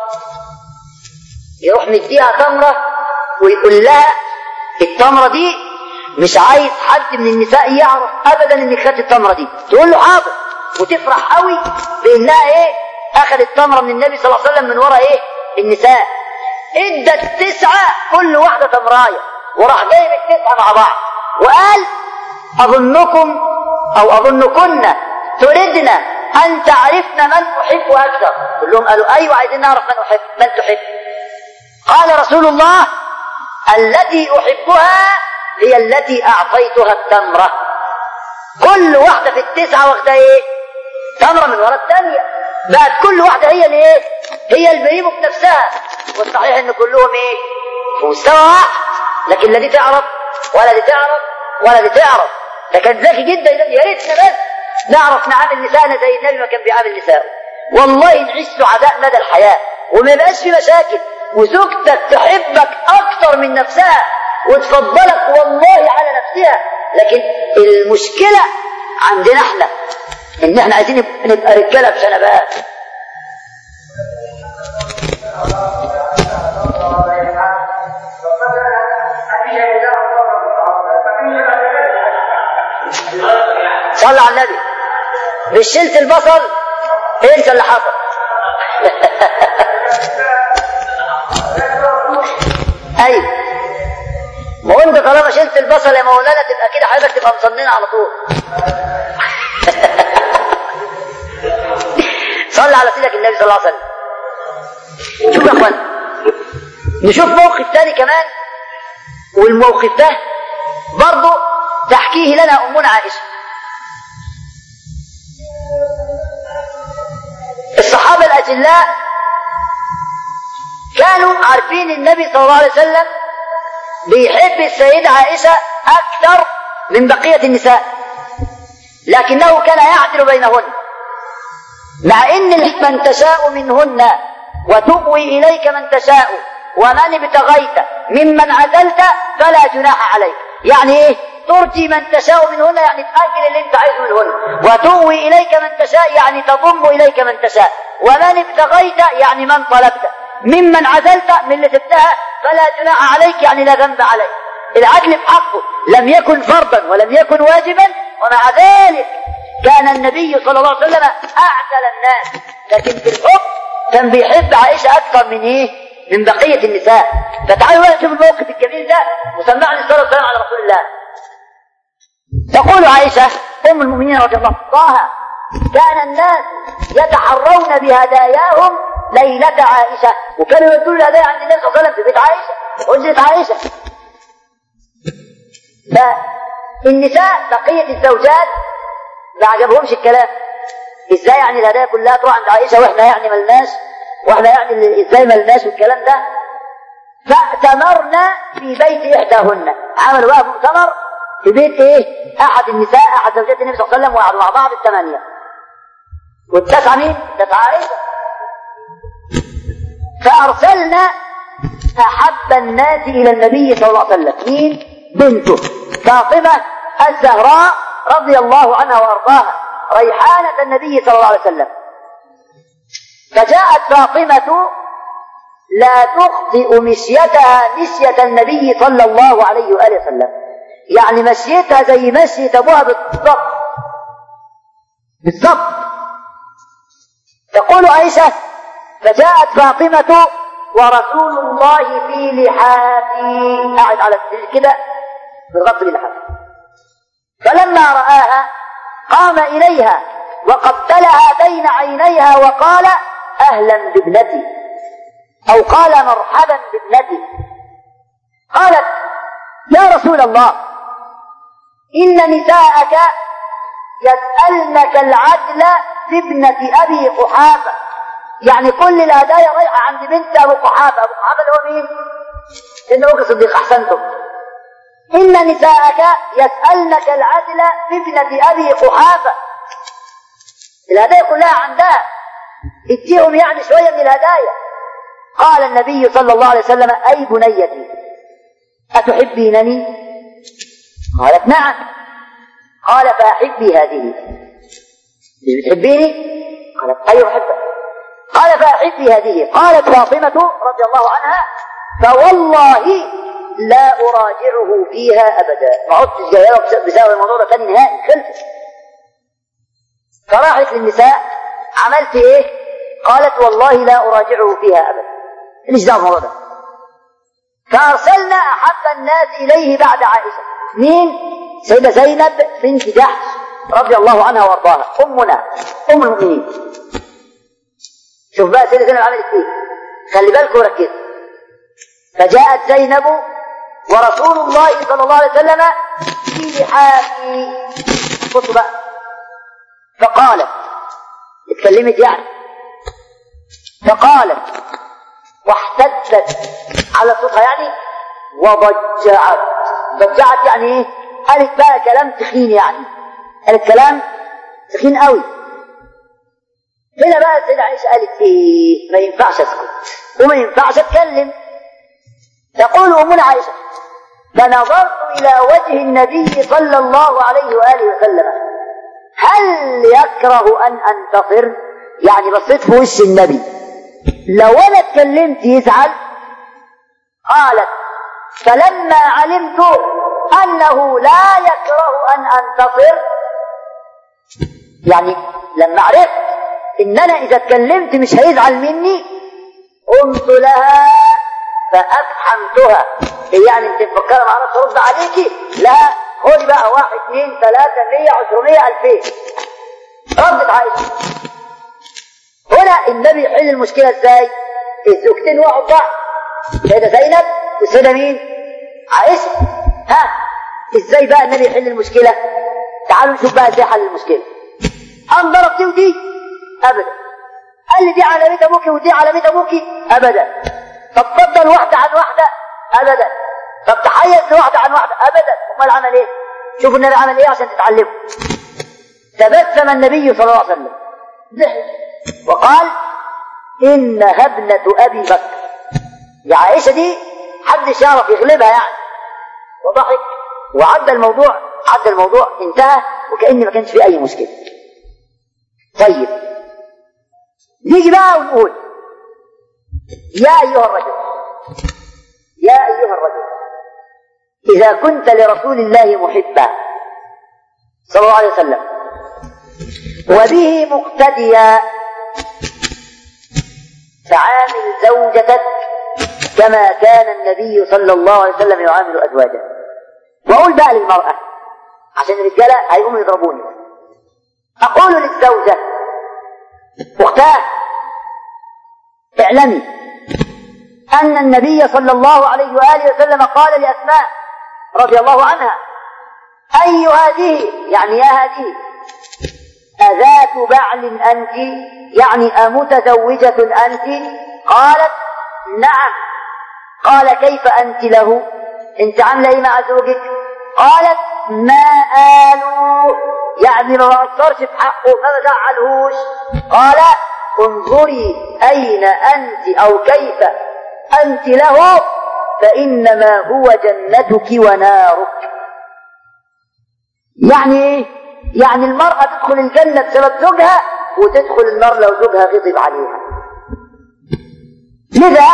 S4: يروح مديها تمرة ويقول لها التمرة دي مش عايز حد من النساء يعرف أبدا إنك خدت التمرة دي تقول له حاضر وتفرح قوي بانها ايه اخذت تمره من النبي صلى الله عليه وسلم من ورا ايه النساء ادت تسعه كل واحده تمرايه وراح جايب التسعه مع بعض وقال اظنكم او اظنكن تردن ان تعرفن من احب اكثر كلهم قالوا ايوه عايزين نعرف من احب من تحب قال رسول الله التي احبها هي التي اعطيتها التمره كل واحده في التسعه واخده ايه تمرة من ورا الثانية بقت كل واحدة هي اللي ايه؟ هي البهيمة بنفسها والصحيح ان كلهم ايه؟ في مستوى واحد لكن لا دي تعرف ولا دي تعرف ولا دي تعرف ده كان ذكي جدا يا ريتنا بس نعرف نعامل نسائنا زي النبي ما كان بيعامل نسائه والله نعيش سعداء مدى الحياة وما يبقاش في مشاكل وزوجتك تحبك أكتر من نفسها وتفضلك والله على نفسها لكن المشكلة عندنا احنا ان احنا عايزين نبقى رجاله بشنبات صلى على النبي مش شلت البصل انسى اللي حصل ايوه ما هو انت طالما شلت البصل يا مولانا تبقى كده حضرتك تبقى مصننه على طول صلى على سيدك النبي صلى الله عليه وسلم شوف يا اخوان نشوف موقف ثاني كمان والموقف ده برضه تحكيه لنا امنا عائشه الصحابه الاجلاء كانوا عارفين النبي صلى الله عليه وسلم بيحب السيدة عائشة أكثر من بقية النساء لكنه كان يعدل بينهن مع ان من تشاء منهن وتؤوي اليك من تشاء ومن ابتغيت ممن عزلت فلا جناح عليك يعني ايه ترجي من تشاء منهن يعني تأجل اللي انت عايزه منهن وتؤوي اليك من تشاء يعني تضم اليك من تشاء ومن ابتغيت يعني من طلبت ممن عزلت من اللي سبتها فلا جناح عليك يعني لا ذنب عليك العدل في حقه لم يكن فرضا ولم يكن واجبا ومع ذلك كان النبي صلى الله عليه وسلم اعدل الناس لكن في الحب كان بيحب عائشه اكثر من ايه؟ من بقيه النساء فتعالوا بقى نشوف الموقف الجميل ده وسمعني الصلاه والسلام على رسول الله تقول عائشه ام المؤمنين رضي الله طه كان الناس يتحرون بهداياهم ليلة عائشة وكانوا يدون الهدايا عند النبي صلى الله عليه وسلم في بيت عائشة أنزلت عائشة فالنساء بقية الزوجات ما عجبهمش الكلام ازاي يعني الهدايا كلها تروح عند عائشه واحنا يعني ملناش واحنا يعني ازاي ملناش والكلام ده فاعتمرنا في بيت احداهن عملوا بقى مؤتمر في بيت ايه احد النساء احد زوجات النبي صلى الله عليه وسلم وقعدوا مع بعض الثمانيه والتسعه مين؟ التسعه عائشه فارسلنا احب الناس الى النبي صلى الله عليه وسلم مين؟ بنته فاطمه الزهراء رضي الله عنها وارضاها ريحانة النبي صلى الله عليه وسلم فجاءت فاطمة لا تخطئ مشيتها مشية النبي صلى الله عليه وآله وسلم يعني مشيتها زي مشية أبوها بالضبط بالضبط تقول عائشة فجاءت فاطمة ورسول الله في لحافي قاعد على السرير كده بالغطي لحافي فلما رآها قام إليها وقبلها بين عينيها وقال أهلا بابنتي أو قال مرحبا بابنتي قالت يا رسول الله إن نساءك يسألنك العدل في ابنة أبي قحافة يعني كل الهدايا رايحة عند بنت أبو قحافة أبو قحافة اللي هو مين؟ إنه أبو صديق أحسنتم إن نساءك يسألنك العدل في ابنة أبي قحافة الهدايا كلها عندها اديهم يعني شوية من الهدايا قال النبي صلى الله عليه وسلم أي بنيتي أتحبينني قالت نعم قال فأحبي هذه بتحبيني قالت أيوة أحبك قال فأحبي هذه قالت فاطمة رضي الله عنها فوالله لا أراجعه فيها أبدا ما عدتش جايه بسبب الموضوع ده تاني نهائي خلص فراحت للنساء عملت ايه؟ قالت والله لا أراجعه فيها أبدا ماليش دعوة بالموضوع ده فأرسلنا أحب الناس إليه بعد عائشة مين؟ سيدة زينب بنت جحش رضي الله عنها وارضاها أمنا أم المؤمنين شوف بقى سيدة زينب عملت ايه خلي بالكم وركزوا فجاءت زينب ورسول الله صلى الله عليه وسلم في لحافي بصوا بقى فقالت اتكلمت يعني فقالت واحتدت على صوتها يعني وضجعت ضجعت يعني ايه قالت بقى كلام تخين يعني قالت كلام تخين قوي هنا بقى السيدة عائشة قالت ايه ما ينفعش اسكت وما ينفعش اتكلم تقول امنا عائشة فنظرت الى وجه النبي صلى الله عليه واله وسلم هل يكره ان انتصر يعني بصيت في وش النبي لو انا اتكلمت يزعل قالت فلما علمت انه لا يكره ان انتصر يعني لما عرفت ان انا اذا اتكلمت مش هيزعل مني قمت لها فافحمتها إيه يعني انت مفكره ما اعرفش ارد عليكي لا خدي بقى واحد اثنين ثلاثة مية عشرمية ألفين ردت عائشة هنا النبي يحل المشكلة ازاي؟ الزوجتين وقعوا بعض سيدة زينب والسيدة مين؟ عائشة ها ازاي بقى النبي يحل المشكلة؟ تعالوا نشوف بقى ازاي حل المشكلة قام ضرب دي ودي أبدا قال لي دي على بيت أبوكي ودي على بيت أبوكي أبدا طب تفضل واحدة عن واحدة أبدا طب تحيز واحدة عن واحدة أبدا أمال عمل إيه؟ شوفوا النبي عمل إيه عشان تتعلموا تبسم النبي صلى الله عليه وسلم ضحك وقال إنها ابنة أبي بكر يا عائشة دي حدش يعرف يغلبها يعني وضحك وعدى الموضوع عدى الموضوع انتهى وكأن ما كانش فيه أي مشكلة طيب نيجي بقى ونقول يا أيها الرجل يا أيها الرجل إذا كنت لرسول الله محبا صلى الله عليه وسلم وبه مقتديا فعامل زوجتك كما كان النبي صلى الله عليه وسلم يعامل أزواجه وأقول بقى للمرأة عشان الرجالة هيقوموا يضربوني أقول للزوجة أختاه اعلمي أن النبي صلى الله عليه وآله وسلم قال لأسماء رضي الله عنها أي هذه يعني يا هذه أذات بعل أنت يعني أمتزوجة أنت قالت نعم قال كيف أنت له أنت عاملة إيه مع زوجك قالت ما آلوا يعني ما بقصرش في حقه ما بزعلهوش قال انظري أين أنت أو كيف أنت له فإنما هو جنتك ونارك يعني إيه؟ يعني المرأة تدخل الجنة بسبب زوجها وتدخل النار لو زوجها غضب عليها لذا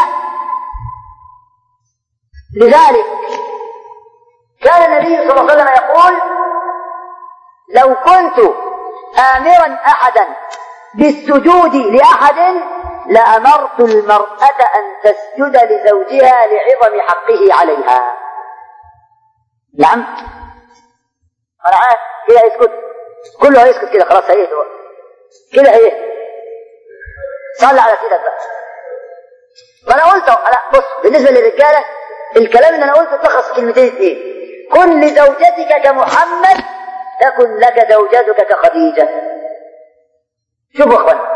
S4: لذلك كان النبي صلى الله عليه وسلم يقول لو كنت آمرا أحدا بالسجود لأحد لأمرت المرأة أن تسجد لزوجها لعظم حقه عليها نعم أنا عارف كده يسكت كله هيسكت كده خلاص هي كده هي صلى على سيدك بقى فأنا قلت أنا بص بالنسبة للرجالة الكلام اللي أنا قلته اتلخص في كلمتين اثنين كن لزوجتك كمحمد تكن لك زوجتك كخديجة شوفوا يا اخوان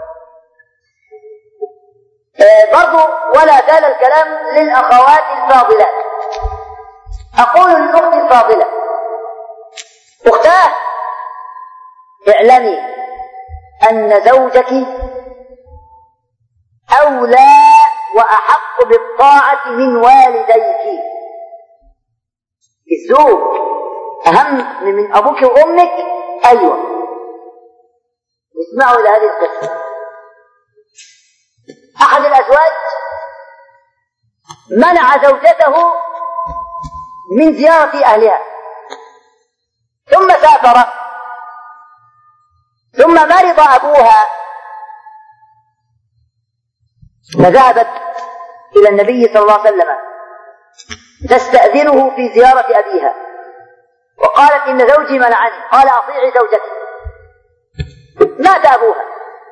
S4: آه برضو ولا زال الكلام للأخوات الفاضلات أقول للأخت الفاضلة أختاه اعلمي أن زوجك أولى وأحق بالطاعة من والديك الزوج أهم من أبوك وأمك أيوة اسمعوا إلى هذه القصة أحد الأزواج منع زوجته من زيارة أهلها ثم سافر ثم مرض أبوها فذهبت إلى النبي صلى الله عليه وسلم تستأذنه في زيارة أبيها وقالت إن زوجي منعني قال أطيعي زوجتي مات أبوها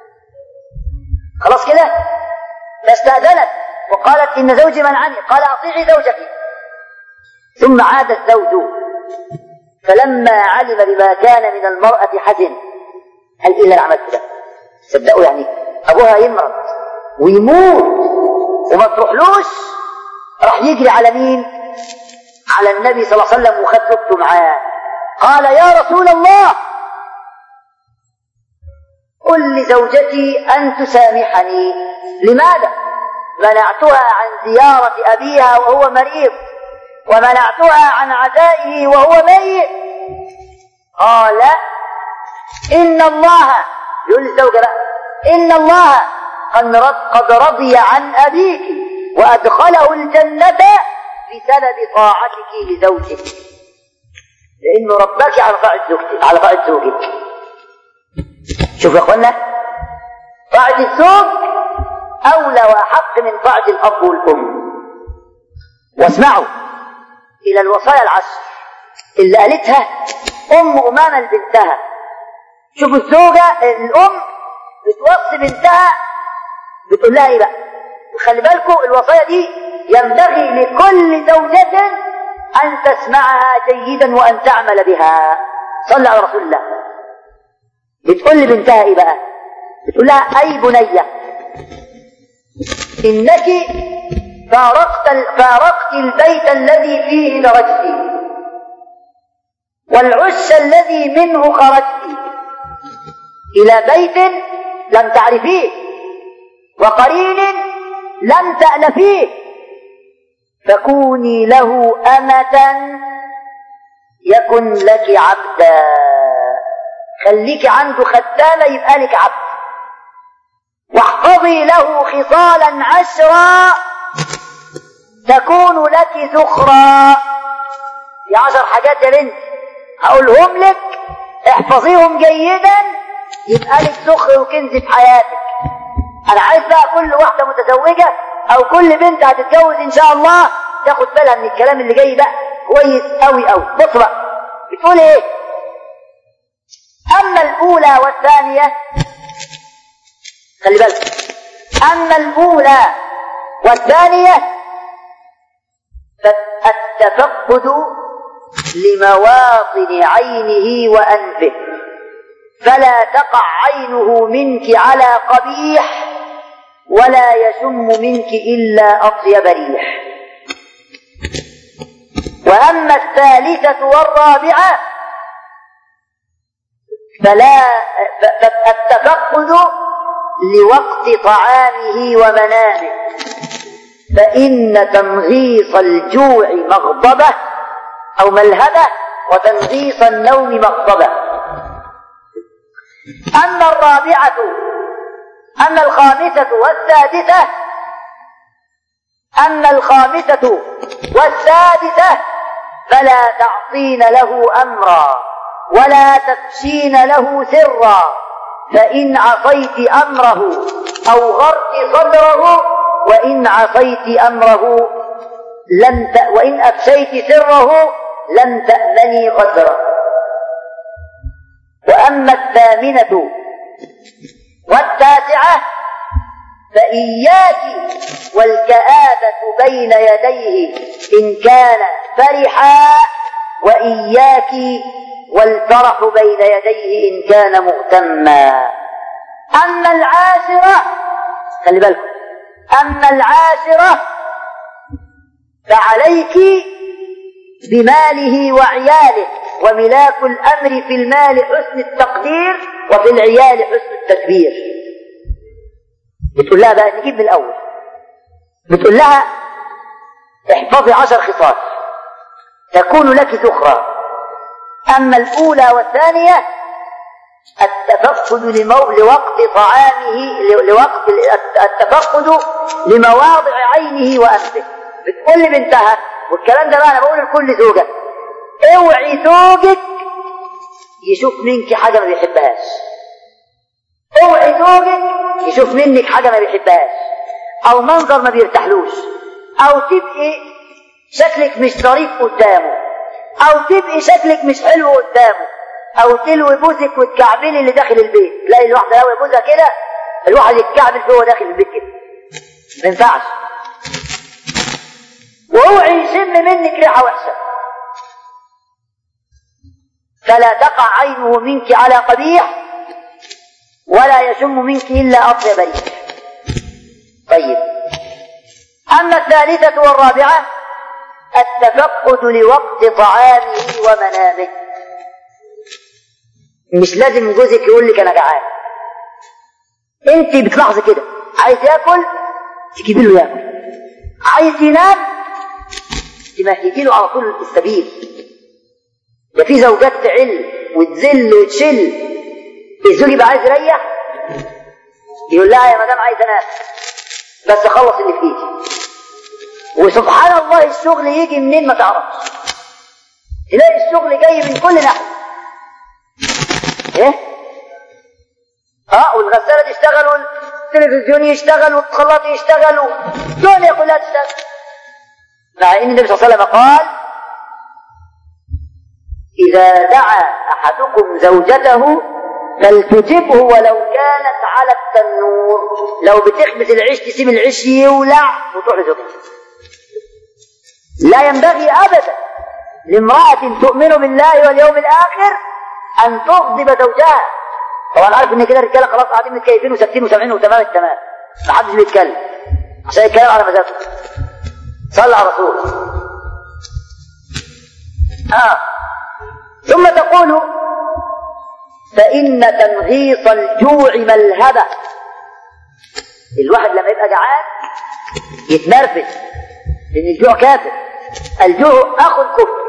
S4: خلاص كده فاستأذنت وقالت إن زوجي منعني قال أطيعي زوجتي ثم عاد الزوج فلما علم بما كان من المرأة حزن هل إيه اللي عملت ده صدقوا يعني أبوها يمرض ويموت وما تروحلوش راح يجري على مين على النبي صلى الله عليه وسلم وخد زوجته معاه قال يا رسول الله قل لزوجتي أن تسامحني لماذا منعتها عن زيارة أبيها وهو مريض ومنعتها عن عزائه وهو ميت قال إن الله يقول للزوجة بقى إن الله قد رضي عن أبيك وأدخله الجنة بسبب طاعتك لزوجك لأنه ربك على طاعة زوجتك على طاعة زوجك شوف يا اخوانا طاعة الزوج أولى وأحق من طاعة الأب والأم واسمعوا إلى الوصايا العشر اللي قالتها أم أمامة لبنتها شوفوا الزوجة الأم بتوصي بنتها بتقول لها إيه بقى خلي بالكم الوصايا دي ينبغي لكل زوجة أن تسمعها جيدا وأن تعمل بها صلى على رسول الله بتقول لبنتها إيه بقى بتقول لها أي بنية إنك فارقت فارقت البيت الذي فيه درجت والعش الذي منه خرجت إلى بيت لم تعرفيه وقرين لم تألفيه فكوني له أمة يكن لك عبدا خليك عنده خدامة يبقى لك عبد واحفظي له خصالا عشرا تكون لك ذخرا في عشر حاجات يا بنت هقولهم لك احفظيهم جيدا يبقى لك ذخر وكنز في حياتك انا عايز بقى كل واحدة متزوجة او كل بنت هتتجوز ان شاء الله تاخد بالها من الكلام اللي جاي بقى كويس قوي قوي بص بقى بتقول ايه اما الاولى والثانية خلي بالك اما الاولى والثانية فالتفقد لمواطن عينه وانفه فلا تقع عينه منك على قبيح ولا يشم منك الا اطيب ريح واما الثالثه والرابعه فلا التفقد لوقت طعامه ومنامه فان تنغيص الجوع مغضبه او ملهبه وتنغيص النوم مغضبه اما الرابعه اما الخامسه والسادسه اما الخامسه والسادسه فلا تعصين له امرا ولا تفشين له سرا فان عصيت امره او غرت صدره وان عصيت امره لم ت... وان افشيت سره لم تامني غدره واما الثامنه والتاسعه فإياك والكآبة بين يديه إن كان فرحا وإياك والفرح بين يديه إن كان مغتما أما العاشرة خلي بالكم أما العاشرة فعليك بماله وعياله وملاك الأمر في المال حسن التقدير وفي العيال حسن التدبير بتقول لها بقى نجيب من الأول بتقول لها احفظي عشر خصال تكون لك ذخرى أما الأولى والثانية التفقد لمو... لوقت طعامه لوقت التفقد لمواضع عينه وأنفه بتقول لبنتها والكلام ده بقى أنا بقول لكل زوجة اوعي زوجك يشوف منك حاجة ما بيحبهاش اوعي زوجك يشوف منك حاجة ما بيحبهاش أو منظر ما بيرتاحلوش أو تبقي شكلك مش ظريف قدامه أو تبقي شكلك مش حلو قدامه أو تلوي بوزك وتكعبلي اللي داخل البيت تلاقي الواحدة لوي بوزها كده الواحد يتكعبل جوه داخل البيت كده ما ينفعش واوعي يشم منك ريحة وحشة فلا تقع عينه منك على قبيح ولا يشم منك إلا أطيب ريح طيب أما الثالثة والرابعة التفقد لوقت طعامه ومنامه مش لازم جوزك يقول لك أنا جعان أنت بتلاحظي كده عايز ياكل تجيبي له ياكل عايز ينام تمهدي له على طول السبيل ده في زوجات تعل وتذل وتشل الزوج يبقى عايز يريح يقول لها يا مدام عايز انام بس اخلص اللي في ايدي وسبحان الله الشغل يجي منين ما تعرفش تلاقي الشغل جاي من كل ناحيه ايه اه والغساله تشتغل والتلفزيون يشتغل والخلاط يشتغل والدنيا كلها تشتغل مع ان النبي صلى الله عليه وسلم قال اذا دعا احدكم زوجته فلتجبه ولو كانت على التنور لو بتخبز العيش تسيب العيش يولع وتروح لزوجتك لا ينبغي ابدا لامرأة تؤمن بالله واليوم الآخر أن تغضب زوجها طبعا عارف إن كده الرجالة خلاص قاعدين متكيفين وساكتين وسامعين وتمام التمام ما حدش بيتكلم عشان يتكلم على مزاجه صلى على الرسول آه. ثم تقول فإن تنغيص الجوع ملهبة الواحد لما يبقى جعان يتنرفز لأن الجوع كافر الجوع أخو الكفر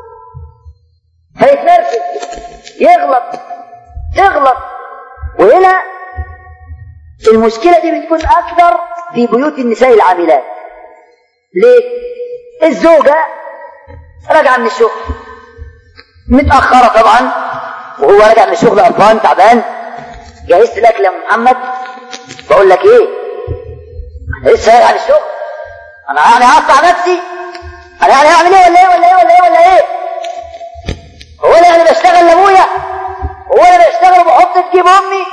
S4: فيتنرفز يغلط يغلط وهنا المشكلة دي بتكون أكثر في بيوت النساء العاملات ليه؟ الزوجة راجعة من الشغل متأخرة طبعا وهو راجع من الشغل قرفان تعبان جهزت الأكل يا محمد بقول لك إيه؟ أنا لسه راجع من الشغل أنا يعني هقطع نفسي أنا يعني هعمل إيه ولا إيه ولا إيه ولا إيه ولا إيه؟ هو أنا يعني بشتغل لأبويا؟ هو أنا بشتغل وبحط في جيب أمي؟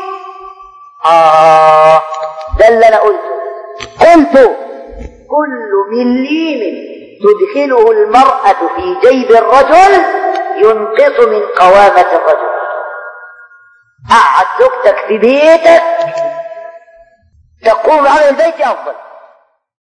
S4: آه ده اللي أنا قلته قلت كل مليم تدخله المرأة في جيب الرجل ينقص من قوامة الرجل قعد زوجتك في بيتك تقوم عمل البيت أفضل